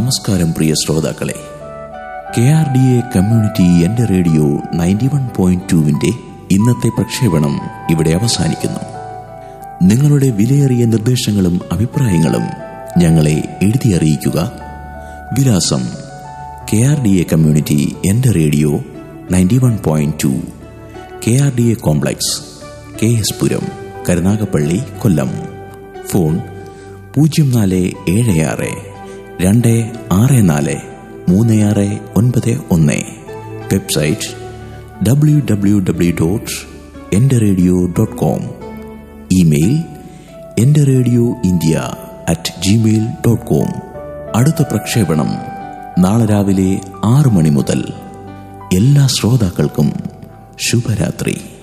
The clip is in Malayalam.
നമസ്കാരം പ്രിയ ശ്രോതാക്കളെ K R D A community എന്റെ റേഡിയോ നയൻറ്റി വൺ പോയിന്റ് ടുവിന്റെ ഇന്നത്തെ പ്രക്ഷേപണം ഇവിടെ അവസാനിക്കുന്നു നിങ്ങളുടെ വിലയേറിയ നിർദ്ദേശങ്ങളും അഭിപ്രായങ്ങളും ഞങ്ങളെ എഴുതി അറിയിക്കുക വിലാസം K R D A community എന്റെ radio ninety one point two K R D A complex K S Puram Karunagappally Kollam phone പൂജ്യം നാല് ഏഴ് ആറ് രണ്ട് ആറ് നാല് മൂന്ന് ആറ് ഒൻപത് ഒന്ന് website W W W dot എൻ്റെ റേഡിയോ ഡോട്ട് കോം ഇമെയിൽ എൻ്റെ radio India at Gmail dot com അടുത്ത പ്രക്ഷേപണം നാളെ രാവിലെ ആറ് മണി മുതൽ എല്ലാ ശ്രോതാക്കൾക്കും ശുഭരാത്രി